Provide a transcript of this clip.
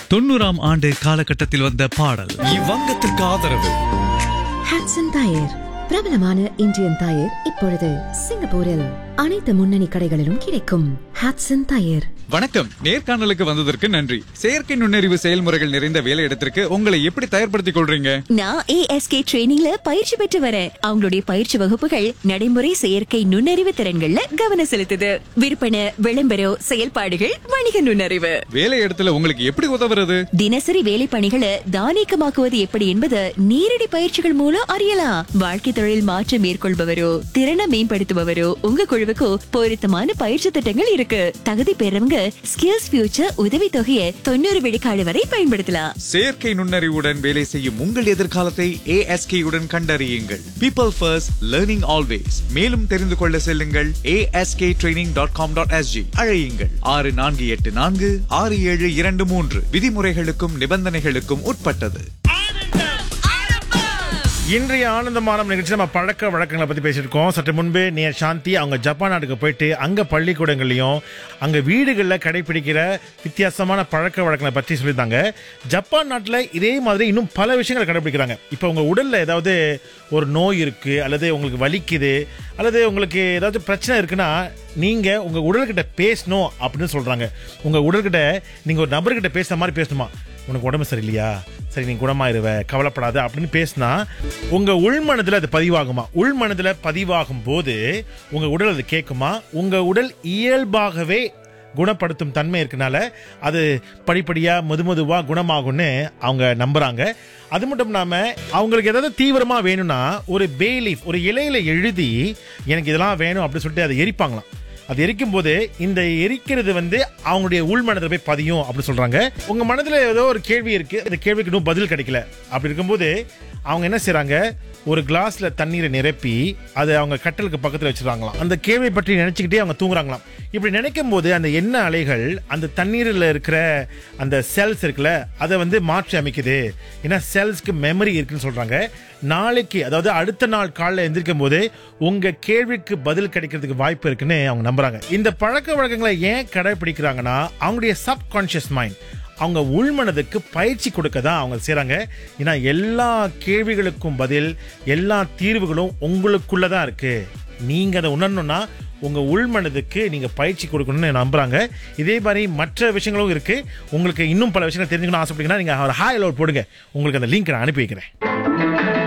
தொண்ணூறாம் ஆண்டு காலகட்டத்தில் வந்த பாடல் இவ்வங்கத்திற்கு ஆதரவு ஹாட்சன் டயர் பிரபலமான இந்தியன் டயர் இப்பொழுது சிங்கப்பூரில் அனைத்து முன்னணி கடைகளிலும் கிடைக்கும் ஹாட்சன் டயர் வணக்கம் நேர்காணலுக்கு வந்ததற்கு நன்றி செயற்கை நுண்ணறிவு செயல்முறைகள் நிறைந்த வேலையிடத்திற்கு உங்களை எப்படி தயார்படுத்திக் கொள்றீங்க நான் ஏஎஸ்கே ட்ரெயினிங்ல பயிற்சி பெற்று வரேன் அவங்களுடைய பயிற்சி வகுப்புகள் நடைமுறை செயற்கை நுண்ணறிவு திறன்கள்ல கவனம் செலுத்துது விற்பனை விளம்பரம் செயல்பாடுகள் வணிக நுண்ணறிவு வேலையிடத்துல உங்களுக்கு எப்படி உதவுறது தினசரி வேலை பணிகளை தானியக்கமாக்குவது எப்படி என்பது நேரடி பயிற்சிகள் மூலம் அறியலாம் வாழ்க்கை தொழில் மாற்றம் மேற்கொள்பவரோ திறனை மேம்படுத்துபவரோ உங்க குழுவுக்கு பொருத்தமான பயிற்சி திட்டங்கள் இருக்கு தகுதி பெறவங்க ஸ்கில்ஸ் ஃபியூச்சர் உதவி தொகையை தொண்ணூறு விழுக்காடு வரை பயன்படுத்தலாம் செயற்கை நுண்ணறிவுடன் வேலை செய்யும் உங்கள் எதிர்காலத்தை ASK உடன் கண்டறியுங்கள் பீப்பிள் ஃபர்ஸ்ட் லேர்னிங் ஆல்வேஸ் மேலும் தெரிந்து கொள்ள செல்லுங்கள் ASK training dot com dot SG அழையுங்கள் ஆறு நான்கு எட்டு நான்கு ஆறு ஏழு இரண்டு மூன்று விதிமுறைகளுக்கும் நிபந்தனைகளுக்கும் உட்பட்டது இன்றைய ஆனந்தமான நிகழ்ச்சி நம்ம பழக்க வழக்கங்களை பத்தி பேசிட்டு இருக்கோம் சற்று முன்பு நீ சாந்தி அவங்க ஜப்பான் நாட்டுக்கு போயிட்டு அங்க பள்ளிக்கூடங்களையும் அங்க வீடுகளில் கடைபிடிக்கிற வித்தியாசமான பழக்க வழக்கங்களை பற்றி சொல்லியிருந்தாங்க ஜப்பான் நாட்டில் இதே மாதிரி இன்னும் பல விஷயங்களை கடைபிடிக்கிறாங்க இப்போ உங்க உடல்ல ஏதாவது ஒரு நோய் இருக்கு அல்லது உங்களுக்கு வலிக்குது அல்லது உங்களுக்கு ஏதாவது பிரச்சனை இருக்குன்னா நீங்க உங்க உடல்கிட்ட பேசணும் அப்படின்னு சொல்றாங்க உங்க உடல்கிட்ட நீங்க ஒரு நபர்கிட்ட பேசுற மாதிரி பேசணுமா உனக்கு உடம்பு சரியில்லையா சரி நீ குணமாயிருவ கவலைப்படாத அப்படின்னு பேசினா உங்க உள்மனதுல அது பதிவாகுமா உள்மனதுல பதிவாகும் போது உங்க உடல் அது கேட்குமா உங்க உடல் இயல்பாகவே குணப்படுத்தும் தன்மை இருக்கனால அது படிப்படியா மெதுமெதுவா குணமாகும்னு அவங்க நம்புறாங்க அது மட்டும் இல்லாம அவங்களுக்கு ஏதாவது தீவிரமா வேணும்னா ஒரு பேலீஃப் ஒரு இலையில எழுதி எனக்கு இதெல்லாம் வேணும் அப்படின்னு சொல்லிட்டு அதை எரிப்பாங்களாம் அது எரிக்கும் போது இந்த எரிக்கிறது வந்து அவங்களுடைய உள் மனதில் போய் பதியும் அப்படின்னு சொல்றாங்க உங்க மனதுல ஏதோ ஒரு கேள்வி இருக்கு அந்த கேள்விக்கு இன்னும் பதில் கிடைக்கல அப்படி இருக்கும்போது அவங்க என்ன செய்றாங்க ஒரு கிளாஸ்ல தண்ணீரை நிரப்பி அதை அவங்க கட்டலுக்கு பக்கத்துல வச்சிருக்காங்களாம் அந்த கேள்வி பற்றி நினைச்சுக்கிட்டே அவங்க தூங்குறாங்களாம் இப்படி நினைக்கும் போது அந்த எண்ணெய் அலைகள் அந்த தண்ணீரில் இருக்கிற அந்த செல்ஸ் இருக்குல்ல அதை வந்து மாற்றி அமைக்குது ஏன்னா செல்ஸ்க்கு மெமரி இருக்குன்னு சொல்றாங்க நாளைக்கு அதாவது அடுத்த நாள் காலைல எந்திரிக்கும் போது உங்க கேள்விக்கு பதில் கிடைக்கிறதுக்கு வாய்ப்பு இருக்குன்னு அவங்க நம்புறாங்க இந்த பழக்க வழக்கங்களை ஏன் கடைபிடிக்கிறாங்கன்னா அவங்களுடைய சப்கான்ஷியஸ் மைண்ட் அவங்க உள்மனதுக்கு பயிற்சி கொடுக்க தான் அவங்க செய்கிறாங்க ஏன்னா எல்லா கேள்விகளுக்கும் பதில் எல்லா தீர்வுகளும் உங்களுக்குள்ள தான் இருக்கு நீங்க அதை உணரணும்னா உங்க உள்மனதுக்கு நீங்க பயிற்சி கொடுக்கணும்னு நம்புறாங்க இதே மாதிரி மற்ற விஷயங்களும் இருக்கு உங்களுக்கு இன்னும் பல விஷயங்கள் தெரிஞ்சுக்கணும் ஆசைப்பட்டீங்கன்னா நீங்க ஒரு ஹாய் லோட் போடுங்க உங்களுக்கு அந்த லிங்க் நான் அனுப்பி வைக்கிறேன்